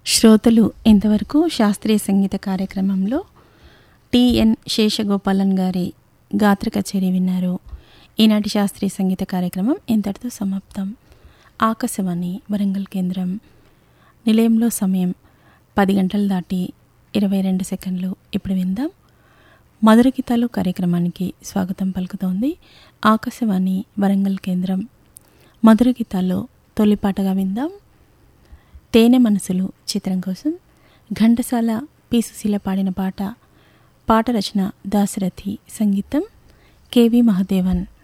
శ్రోతలు ఇంతవరకు శాస్త్రీయ సంగీత కార్యక్రమంలో టిఎన్ శేషగోపాలన్ గారి గాత్ర కచేరీ విన్నారు ఈనాటి శాస్త్రీయ సంగీత కార్యక్రమం ఇంతటితో సమాప్తం ఆకాశవాణి వరంగల్ కేంద్రం నిలయంలో సమయం పది గంటలు దాటి ఇరవై రెండు సెకండ్లు ఇప్పుడు విందాం మధుర గీతాలు కార్యక్రమానికి స్వాగతం పలుకుతోంది ఆకాశవాణి వరంగల్ కేంద్రం మధుర గీతాల్లో తొలిపాటగా విందాం తేనె మనసులు చిత్రం కోసం ఘంటసాల పి సుశీల పాడిన పాట పాట రచన దాశరథి సంగీతం కెవి మహదేవన్